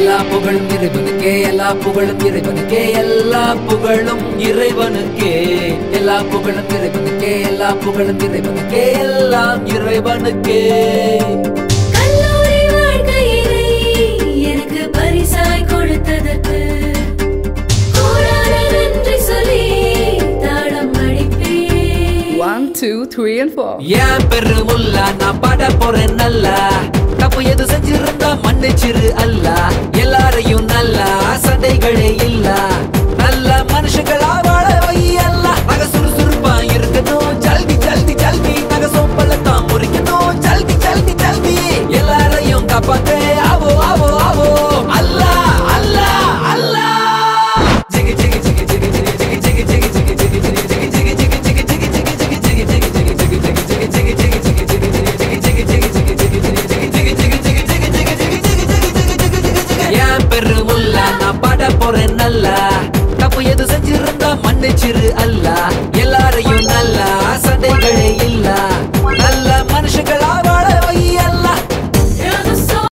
எல்லா புகழும் இறைவனுக்கே எல்லா புகழும் இறைவனுக்கே எல்லா புகழும் இறைவனுக்கே எல்லா புகழும் இறைவனுக்கே எல்லா புகழும் இறைவனுக்கே எல்லாம் இறைவனுக்கே கல்லூரி வாழ்க்கையினை எனக்கு பரிசாய் கொடுத்ததற்கு கோடான நன்றி சொல்லி தாளம் அடிப்பேன் One, two, three, and four. ஏன் பெருமுல்லா நான் பாட போறேன் நல்லா தப்பு எது செஞ்சிருந்தா மன்னிச்சிரு அல்ல எல்லாரையும் நல்லா சண்டைகளே இல்ல நல்ல மனுஷங்களா வாழ வை அல்ல நக சுறுசுறுப்பா இருக்கணும் ஜல்தி ஜல்தி ஜல்தி நக சோம்பலத்தான் முறிக்கணும் ஜல்தி ஜல்தி ஜல்தி எல்லாரையும் காப்பாத்து ஆவோ ஆவோ ஆவோ அல்லா அல்லா அல்லா ஜிகி ஜிகி ஜிகி ஜிகி ஜிகி ஜிகி ஜிகி ஜிகி ஜிகி ஜிகி ஜிகி ஜிகி ஜிகி ஜிகி ஜிகி ஜிகி ஜிகி ஜிகி ஏன் பெருமுல்லா நான் பாட போறேன் நல்லா தப்பு எது செஞ்சிருந்தா மன்னிச்சிரு அல்ல